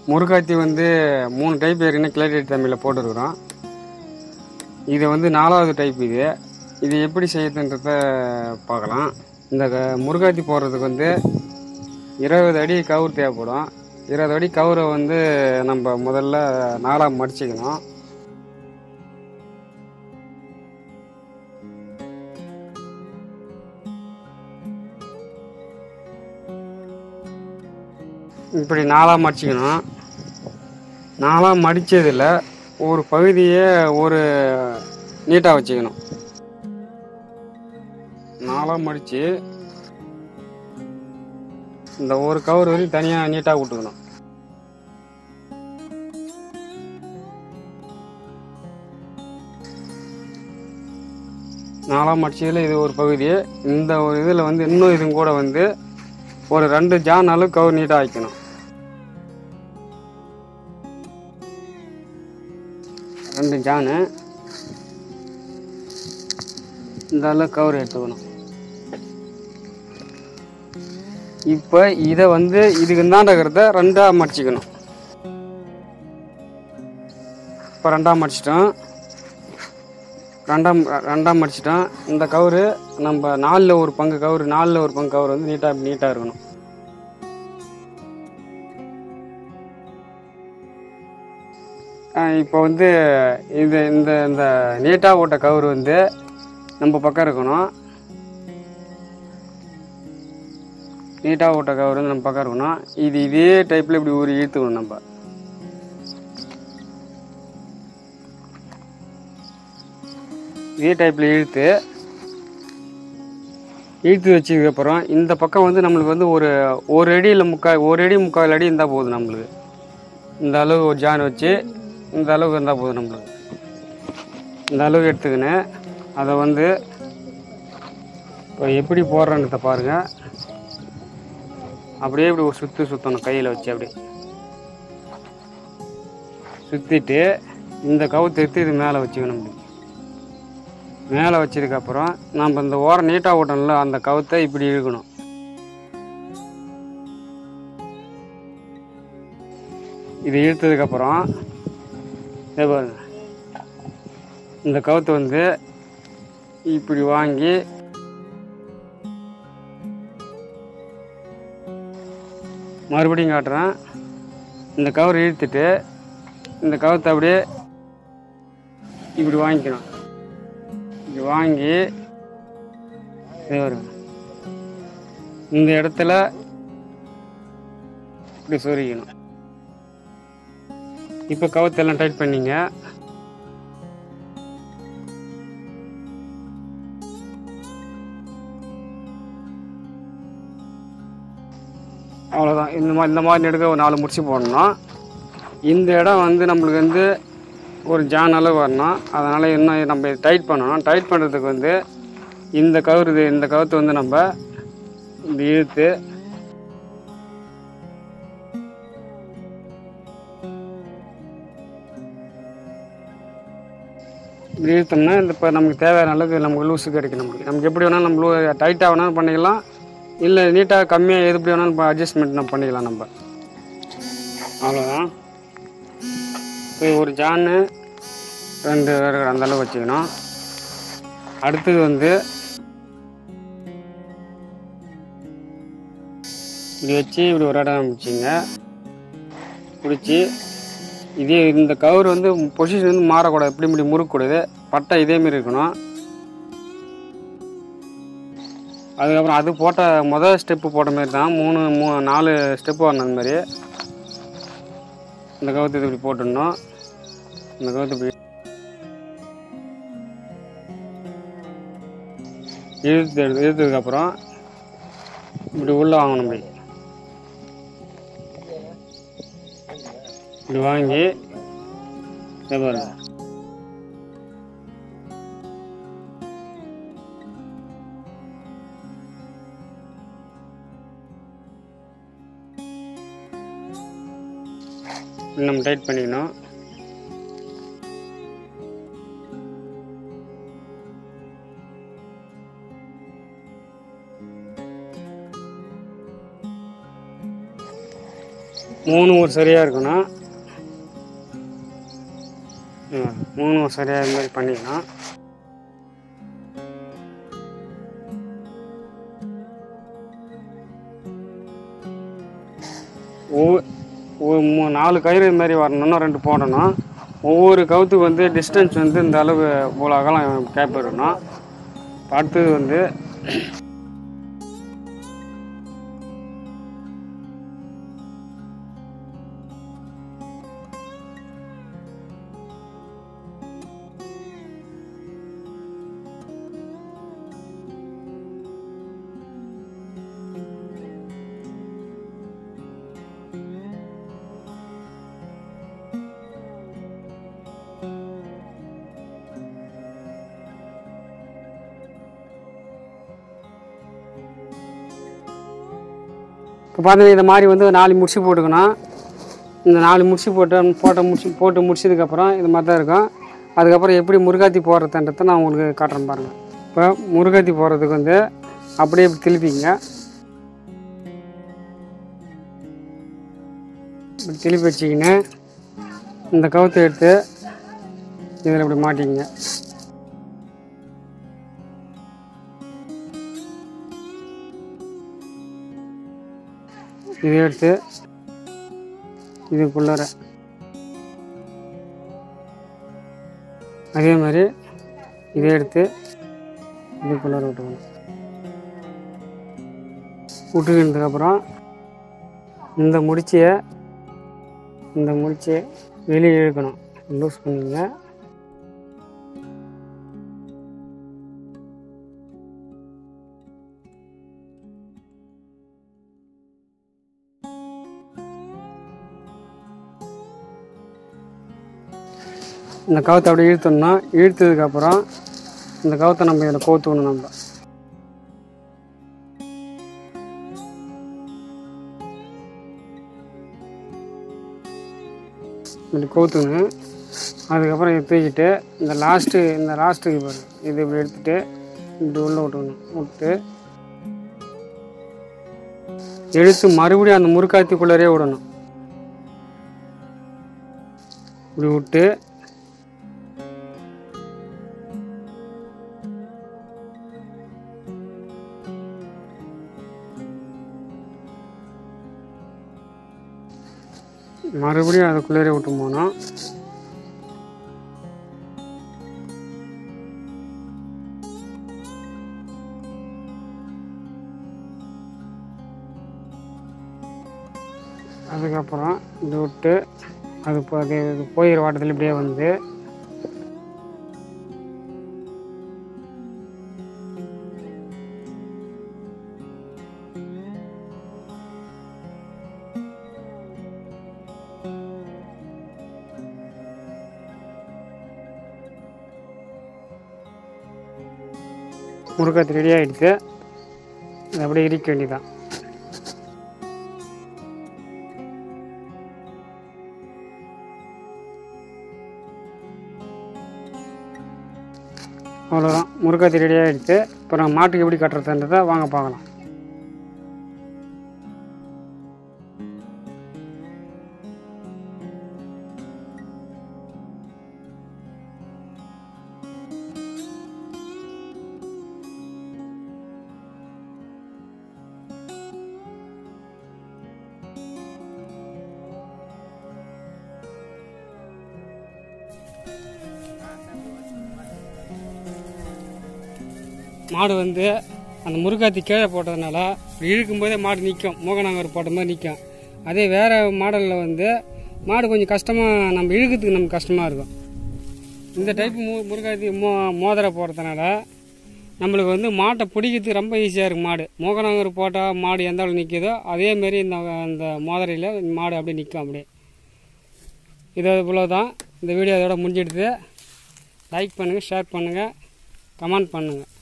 முருகாத்தி வந்து மூணு டைப் ஏற்கனவே கிளேட்டட் தமிழில் போட்டுருக்குறோம் இது வந்து நாலாவது டைப் இது இது எப்படி செய்யுதுன்றத பார்க்கலாம் இந்த க- முருகாத்தி போடுறதுக்கு வந்து இருபது அடி கவுர் தேவைப்படும் இருபது அடி கவுரை வந்து நம்ம முதல்ல நாலாக மடிச்சுக்கணும் இப்படி நாலாக மடிச்சுக்கணும் நாலாக மடித்ததில் ஒரு பகுதியை ஒரு நீட்டாக வச்சுக்கணும் நாலாக மடித்து இந்த ஒரு கவர் வரையும் தனியாக நீட்டாக விட்டுக்கணும் நாலாம் மடிச்சதில் இது ஒரு பகுதி இந்த ஒரு இதில் வந்து இன்னும் இதுவும் கூட வந்து ஒரு ரெண்டு ஜான் அளவு கவர் நீட்டாக வைக்கணும் ரெண்டு ஜானு இந்த அளவு கவர் எடுத்துக்கணும் இப்போ இதை வந்து இதுக்கு இந்தாண்டக்கிறத ரெண்டாக மடிச்சுக்கணும் இப்போ ரெண்டாக மடிச்சிட்டோம் ரெண்டாம் ரெண்டாம் மடிச்சிட்டோம் இந்த கவுரு நம்ம நாலில் ஒரு பங்கு கவுரு நாலில் ஒரு பங்கு கவுரு வந்து நீட்டாக நீட்டாக இருக்கணும் இப்போ வந்து இது இந்த இந்த நீட்டாக போட்ட கவுரு வந்து நம்ம பக்கம் இருக்கணும் நீட்டாக போட்ட கவர் வந்து நம்ம பக்கம் இருக்கணும் இது இதே டைப்பில் இப்படி ஒரு இழுத்துக்கணும் நம்ம இதே டைப்பில் இழுத்து இழுத்து வச்சதுக்கப்புறம் இந்த பக்கம் வந்து நம்மளுக்கு வந்து ஒரு ஒரு அடியில் முக்கால் ஒரு அடி முக்கால் அடி இருந்தால் போதும் நம்மளுக்கு இந்த அளவு ஒரு ஜான் வச்சு இந்த அளவுக்கு இருந்தால் போதும் நம்மளுக்கு இந்த அளவுக்கு எடுத்துக்கின்னு அதை வந்து இப்போ எப்படி போடுறன்றத பாருங்கள் அப்படியே இப்படி ஒரு சுற்று சுற்றணும் கையில் வச்சு அப்படியே சுற்றிட்டு இந்த கவுத்து எடுத்து இது மேலே வச்சுக்கணும் இப்படி மேலே வச்சதுக்கப்புறம் நம்ம இந்த ஓரம் நீட்டாக ஓட்டணும்ல அந்த கவுத்தை இப்படி இழுக்கணும் இது இழுத்ததுக்கப்புறம் இதோ பாருங்க இந்த கவுத்தை வந்து இப்படி வாங்கி மறுபடியும் காட்டுறேன் இந்த கவர் இழுத்துட்டு இந்த கவத்தை அப்படியே இப்படி வாங்கிக்கணும் இப்படி வாங்கி இதோ பாருங்க. இந்த இடத்துல இப்படி சொருகிக்கணும் இப்போ கவத்தெல்லாம் டைட் பண்ணீங்க அவ்வளோதான் இந்த மாதிரி இந்த மாதிரி நெடுக்க ஒரு நாலு முடிச்சு போடணும் இந்த இடம் வந்து நம்மளுக்கு வந்து ஒரு ஜான் அளவு வரணும் அதனால் இன்னும் நம்ம டைட் பண்ணணும் டைட் பண்ணுறதுக்கு வந்து இந்த கவுரு இது இந்த கவுத்து வந்து நம்ம இப்படி இழுத்து இப்படி இழுத்தோம்னா இந்த இப்போ நமக்கு தேவையான அளவுக்கு நமக்கு லூஸு கிடைக்கும் நமக்கு நமக்கு எப்படி வேணாலும் நம்ம லூ டைட்டாக வேணாலும் பண்ணிக்கலாம் இல்லை நீட்டாக கம்மியாக எது எப்படி வேணாலும் அட்ஜஸ்ட்மெண்ட் நம்ம பண்ணிக்கலாம் நம்ம அவ்வளோதான் இப்போ ஒரு ஜானு ரெண்டு விறகு அந்த அளவு வச்சுக்கணும் அடுத்தது வந்து இப்படி வச்சு இப்படி ஒரு இடம் பிடிச்சிங்க பிடிச்சி இதே இந்த கவர் வந்து பொசிஷன் வந்து மாறக்கூடாது இப்படி இப்படி முறுக்கக்கூடாது பட்டை இதேமாரி இருக்கணும் அதுக்கப்புறம் அது போட்ட மொதல் ஸ்டெப்பு போட்ட மாதிரி தான் மூணு மூ நாலு ஸ்டெப்பு வரணும் அந்த மாதிரி இந்த கவுத்து இது இப்படி போட்டுடணும் இந்த கவுத்து இப்படி இழுத்து எடுத்து இழுத்ததுக்கப்புறம் இப்படி உள்ளே வாங்கணும் இப்படி இப்படி வாங்கி இதை பாருங்க இப்படி நம்ம டைட் பண்ணிக்கணும் மூணு ஒரு சரியாக இருக்கணும் ம், மூணு ஒரு சரியாக இது மாதிரி பண்ணிக்கலாம் ஒவ்வொரு ஒரு மூ நாலு கயிறு இது மாதிரி வரணும்னா ரெண்டு போடணும் ஒவ்வொரு கவுத்துக்கு வந்து டிஸ்டன்ஸ் வந்து இந்த அளவு இவ்வளோ அகலம் கேப் இருக்கணும் இப்ப அடுத்தது வந்து இப்போ பார்த்தீங்கன்னா இந்த மாதிரி வந்து நாலு முடிச்சு போட்டுக்கணும் இந்த நாலு முடிச்சு போட்டு போட்ட முடிச்சு போட்டு முடிச்சதுக்கப்புறம் இது மாதிரி தான் இருக்கும் அதுக்கப்புறம் எப்படி முருகாத்தி போடுறதுன்றதை நான் உங்களுக்கு காட்டுறேன் பாருங்கள் இப்போ முருகாத்தி போடுறதுக்கு வந்து அப்படியே இப்படி திருப்பிங்க இப்படி திருப்பி வச்சிக்கின்னு இந்த கவுத்தை எடுத்து இதில் இப்படி மாட்டிங்க இதை எடுத்து இதுக்குள்ளார அதே மாதிரி இதை எடுத்து இதுக்குள்ளார விட்டுக்கணும் விட்டுக்கினதுக்கப்புறம் இந்த முடிச்சியை இந்த முடிச்சியை வெளியே இழுக்கணும் லூஸ் பண்ணிங்க இந்த கவுத்தை அப்படியே இழுத்தோம்னா இழுத்ததுக்கப்புறம் இந்த கவுத்தை நம்ம இதில் கோத்துக்கணும் நம்ம இப்படி கோத்துங்க அதுக்கப்புறம் இதை தூக்கிட்டு இந்த லாஸ்ட்டு இந்த லாஸ்ட்டுக்கு பாருங்க இது இப்படி எடுத்துட்டு இப்படி உள்ளே விட்டுக்கணும் விட்டு எடுத்து மறுபடியும் அந்த முறுக்காத்திக்குள்ளரே விடணும் இப்படி விட்டு மறுபடியும் அதுக்குள்ளேயே விட்டு போனோம் அதுக்கப்புறம் இது விட்டு அது இப்போ அது இது போயிடுற வாட்டத்தில் இப்படியே வந்து முருகத்து ரெடி ஆகிடுச்சு அது அப்படியே இரிக்க வேண்டியதான் அவ்வளோதான் முருகத்து ரெடி ஆகிடுச்சு இப்போ நம்ம மாட்டுக்கு எப்படி கட்டுறதுன்றதை வாங்க பார்க்கலாம் மாடு வந்து அந்த முருகாத்தி கீழே போட்டதுனால இப்படி இழுக்கும்போதே மாடு நிற்கும் மோகனாங்கர் போட்ட மாதிரி நிற்கும் அதே வேறு மாடலில் வந்து மாடு கொஞ்சம் கஷ்டமாக நம்ம இழுக்கிறதுக்கு நமக்கு கஷ்டமாக இருக்கும் இந்த டைப் மு முருகாத்தி மோ மோதிர போடுறதுனால நம்மளுக்கு வந்து மாட்டை பிடிக்கிறதுக்கு ரொம்ப ஈஸியாக இருக்கும் மாடு மோகனாங்கர் போட்டால் மாடு எந்த அளவு நிற்கிதோ அதேமாரி இந்த அந்த மோதிரையில் மாடு அப்படியே நிற்கும் அப்படியே இது இவ்வளோ தான் இந்த வீடியோ இதோட முடிஞ்சிடுது லைக் பண்ணுங்கள் ஷேர் பண்ணுங்கள் கமெண்ட் பண்ணுங்கள்